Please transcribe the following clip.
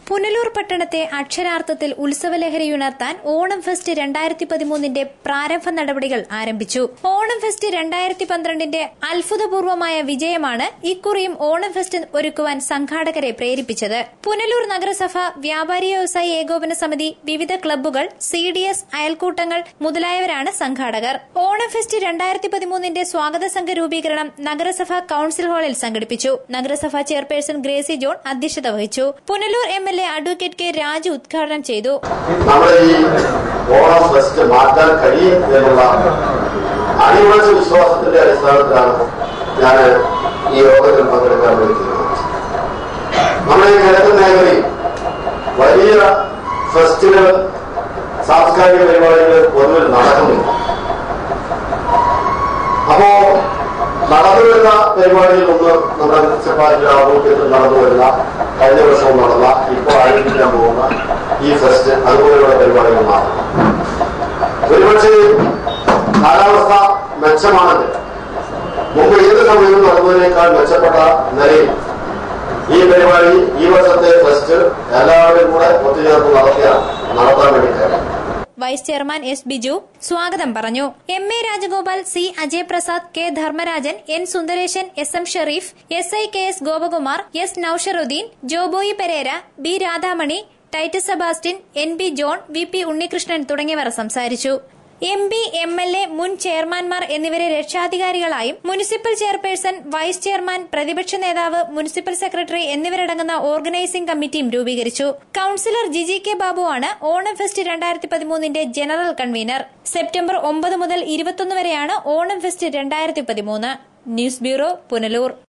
പുനലൂർ പട്ടണത്തെ അക്ഷരാർത്ഥത്തിൽ ഉത്സവലഹരിയുണർത്താൻ ഓണം ഫെസ്റ്റ് രണ്ടായിരത്തി പതിമൂന്നിന്റെ പ്രാരംഭ നടപടികൾ ആരംഭിച്ചു ഓണം ഫെസ്റ്റ് രണ്ടായിരത്തി പന്ത്രണ്ടിന്റെ അത്ഭുതപൂർവമായ വിജയമാണ് ഇക്കുറിയും ഓണം ഫെസ്റ്റ് ഒരുക്കുവാൻ സംഘാടകരെ പ്രേരിപ്പിച്ചത് പുനലൂർ നഗരസഭ വ്യാപാരി വ്യവസായി ഏകോപന സമിതി വിവിധ ക്ലബ്ബുകൾ സി ഡി എസ് അയൽക്കൂട്ടങ്ങൾ മുതലായവരാണ് സംഘാടകർ ഓണം ഫെസ്റ്റ് രണ്ടായിരത്തി പതിമൂന്നിന്റെ സ്വാഗത സംഘ രൂപീകരണം നഗരസഭ കൌൺസിൽ ഹാളിൽ സംഘടിപ്പിച്ചു നഗരസഭാ ചെയർപേഴ്സൺ ഗ്രേസി ജോൺ അധ്യക്ഷത വഹിച്ചു Punalur M L A advocate K Raju ഉദ്ഘാടനം ചെയ്തു നമ്മുടെ ഈ ഓണം ഫെസ്റ്റ് മാറ്റാൻ കഴിയും എന്നുള്ള അടിയുറച്ച വിശ്വാസത്തിന്റെ അടിസ്ഥാനത്തിലാണ് ഞാൻ ഈ യോഗത്തിൽ പങ്കെടുക്കാൻ വേണ്ടി തീരുമാനിച്ചത് നമ്മുടെ ഈ കിഴക്കൻ മേഖലയിൽ വലിയ ഫെസ്റ്റുകൾ സാംസ്കാരിക പരിപാടികൾ പൊതുവിൽ നടക്കുന്നില്ല അപ്പോ നടന്നു വരുന്ന പരിപാടിയിൽ ഒന്ന് നമ്മുടെ മുനിസിപ്പാലിറ്റിയുടെ ആഭിമുഖ്യത്തിൽ നടന്നു വരുന്ന കഴിഞ്ഞ വർഷവും നടന്ന ഇപ്പോൾ ആരംഭിക്കാൻ പോകുന്ന ഈ ഫെസ്റ്റ് അതുപോലെയുള്ള പരിപാടികൾ മാറും ഒരുപക്ഷെ കാലാവസ്ഥ മെച്ചമാണെങ്കിൽ മുമ്പ് ഏത് സമയവും നടന്നതിനേക്കാൾ മെച്ചപ്പെട്ട നിലയിൽ ഈ പരിപാടി ഈ വർഷത്തെ ഫെസ്റ്റ് എല്ലാവരും കൂടെ ഒത്തുചേർന്ന് നടത്തിയാണ് നടത്താൻ വേണ്ടി കഴിയും വൈസ് ചെയർമാൻ എസ് ബിജു സ്വാഗതം പറഞ്ഞു M A Rajagopal C Ajay Prasad K Dharmarajan N Sundaresan S M Shereef S I K S Gopakumar S Nousharuddin Joboy Pereira B Radhamani Titus Sebastian N B John V P Unnikrishnan തുടങ്ങിയവർ സംസാരിച്ചു M P M L A മുൻ ചെയർമാൻമാർ എന്നിവരെ രക്ഷാധികാരികളായും മുനിസിപ്പൽ ചെയർപേഴ്സൺ വൈസ് ചെയർമാൻ പ്രതിപക്ഷ നേതാവ് മുനിസിപ്പൽ സെക്രട്ടറി എന്നിവരടങ്ങുന്ന ഓർഗനൈസിംഗ് കമ്മിറ്റിയും രൂപീകരിച്ചു കൌൺസിലർ ജിജി കെ ബാബുവാണ് ഓണം ഫെസ്റ്റ് രണ്ടായിരത്തി പതിമൂന്നിന്റെ ജനറൽ കൺവീനർ സെപ്റ്റംബർ ഒമ്പത് മുതൽ ഇരുപത്തൊന്ന് വരെയാണ് ഓണം ഫെസ്റ്റ് രണ്ടായിരത്തി പതിമൂന്ന് ന്യൂസ് ബ്യൂറോ പുനലൂർ